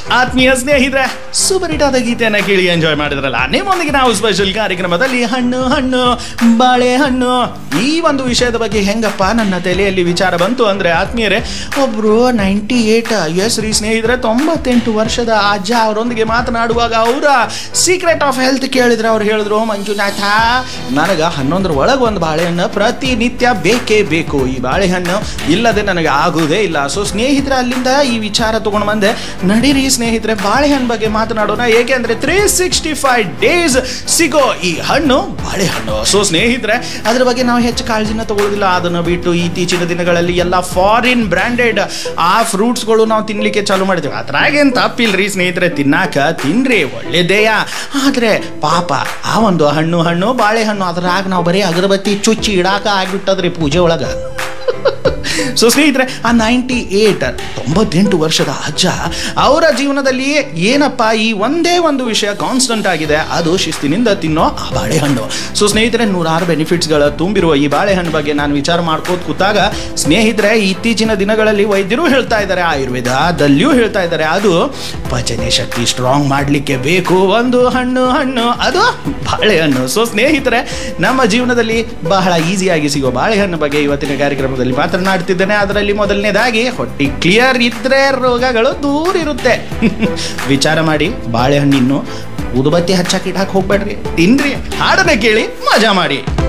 ಆತ್ಮೀಯ ಸ್ನೇಹಿತರೆ super hit ಆದ ಗೀತೆಯನ್ನ ಕೇಳಿ ಎಂಜಾಯ್ ಮಾಡಿದ್ರಲ್ಲ ನಿಮ್ಮೊಂದಿಗೆ ನಾವು ಸ್ಪೆಷಲ್ ಕಾರ್ಯಕ್ರಮದಲ್ಲಿ ಹಣ್ಣು ಹಣ್ಣು ಬಾಳೆಹಣ್ಣು ಈ ಒಂದು ವಿಷಯದ ಬಗ್ಗೆ ಹೆಂಗಪ್ಪ ನನ್ನ ತಲೆಯಲ್ಲಿ ವಿಚಾರ ಬಂತು ಅಂದ್ರೆ ಆತ್ಮೀಯರೇ ಒಬ್ರು ನೈಂಟಿ ಏಟ್ ಎಸ್ ರೀ ಸ್ನೇಹಿತರೆ ತೊಂಬತ್ತೆಂಟು ವರ್ಷದ ಅಜ್ಜ ಅವರೊಂದಿಗೆ ಮಾತನಾಡುವಾಗ ಅವರ ಸೀಕ್ರೆಟ್ ಆಫ್ ಹೆಲ್ತ್ ಕೇಳಿದ್ರೆ ಅವ್ರು ಹೇಳಿದ್ರು ಮಂಜುನಾಥ ನನಗೆ ಹನ್ನೊಂದರ ಒಳಗೆ ಒಂದು ಬಾಳೆಹಣ್ಣು ಪ್ರತಿನಿತ್ಯ ಬೇಕೇ ಬೇಕು ಈ ಬಾಳೆಹಣ್ಣು ಇಲ್ಲದೆ ನನಗೆ ಆಗುವುದೇ ಇಲ್ಲ ಸೊ ಸ್ನೇಹಿತರೆ ಅಲ್ಲಿಂದ ಈ ವಿಚಾರ ತಗೊಂಡು ಬಂದೆ ನಡೀರಿ ಸ್ನೇಹಿತರೆ ಬಾಳೆಹಣ್ಣು ಬಗ್ಗೆ ಮಾತನಾಡೋಣ ಏಕೆಂದ್ರೆ ತ್ರೀ ಸಿಕ್ಸ್ಟಿ ಫೈವ್ ಡೇಸ್ ಸಿಗೋ ಈ ಹಣ್ಣು ಬಾಳೆಹಣ್ಣು ಸೊ ಸ್ನೇಹಿತರೆ ಅದ್ರ ಬಗ್ಗೆ ನಾವು ಹೆಚ್ಚು ಕಾಳಜಿನ ತಗೊಳ್ಳೋದಿಲ್ಲ ಅದನ್ನು ಬಿಟ್ಟು ಇತ್ತೀಚಿನ ದಿನಗಳಲ್ಲಿ ಎಲ್ಲ ಫಾರಿನ್ ಬ್ರ್ಯಾಂಡೆಡ್ ಆ ಫ್ರೂಟ್ಸ್ಗಳು ನಾವು ತಿನ್ಲಿಕ್ಕೆ ಚಾಲು ಮಾಡಿದ್ವಿ ಅದ್ರಾಗೇನು ತಪ್ಪಿಲ್ರಿ ಸ್ನೇಹಿತರೆ ತಿನ್ನಾಕ ತಿನ್ರಿ ಒಳ್ಳೇದೇಯ ಆದ್ರೆ ಪಾಪ ಆ ಒಂದು ಹಣ್ಣು ಹಣ್ಣು ಬಾಳೆಹಣ್ಣು ಅದ್ರಾಗ ನಾವು ಬರೀ ಅಗರಬತ್ತಿ ಚುಚ್ಚಿ ಇಡಾಕ ಆಗ್ಬಿಟ್ಟದ್ರಿ ಪೂಜೆ ಒಳಗ ಸೊ ಸ್ನೇಹಿತರೆ ಆ ನೈಂಟಿ ಏಟ್ ತೊಂಬತ್ತೆಂಟು ವರ್ಷದ ಅಜ್ಜ ಅವರ ಜೀವನದಲ್ಲಿ ಏನಪ್ಪ ಈ ಒಂದೇ ಒಂದು ವಿಷಯ ಕಾನ್ಸ್ಟಂಟ್ ಆಗಿದೆ ಅದು ಶಿಸ್ತಿನಿಂದ ತಿನ್ನೋ ಆ ಬಾಳೆಹಣ್ಣು ಸೊ ಸ್ನೇಹಿತರೆ ನೂರಾರು ಬೆನಿಫಿಟ್ಸ್ಗಳ ತುಂಬಿರುವ ಈ ಬಾಳೆಹಣ್ಣು ಬಗ್ಗೆ ನಾನು ವಿಚಾರ ಮಾಡ್ಕೋತ ಕೂತಾಗ ಸ್ನೇಹಿತರೆ ಇತ್ತೀಚಿನ ದಿನಗಳಲ್ಲಿ ವೈದ್ಯರು ಹೇಳ್ತಾ ಇದ್ದಾರೆ ಆಯುರ್ವೇದದಲ್ಲಿಯೂ ಹೇಳ್ತಾ ಇದ್ದಾರೆ ಅದು ಪಚನ ಶಕ್ತಿ ಸ್ಟ್ರಾಂಗ್ ಮಾಡಲಿಕ್ಕೆ ಬೇಕು ಒಂದು ಹಣ್ಣು ಹಣ್ಣು ಅದು ಬಾಳೆಹಣ್ಣು ಸೊ ಸ್ನೇಹಿತರೆ ನಮ್ಮ ಜೀವನದಲ್ಲಿ ಬಹಳ ಈಸಿಯಾಗಿ ಸಿಗೋ ಬಾಳೆಹಣ್ಣು ಬಗ್ಗೆ ಇವತ್ತಿನ ಕಾರ್ಯಕ್ರಮದಲ್ಲಿ ಮಾತನಾಡ್ತಿದ್ದೇನೆ ಅದರಲ್ಲಿ ಮೊದಲನೇದಾಗಿ ಹೊಟ್ಟಿ ಕ್ಲಿಯರ್ ಇದ್ರೆ ರೋಗಗಳು ದೂರ ಇರುತ್ತೆ ವಿಚಾರ ಮಾಡಿ ಬಾಳೆಹಣ್ಣಿನ್ನು ಊದುಬತ್ತಿ ಹಚ್ಚಾಕಿಟ್ಟು ಹಾಕಿ ಹೋಗ್ಬೇಡ್ರಿ ತಿನ್ರಿ ಹಾಡನ್ನ ಕೇಳಿ ಮಜಾ ಮಾಡಿ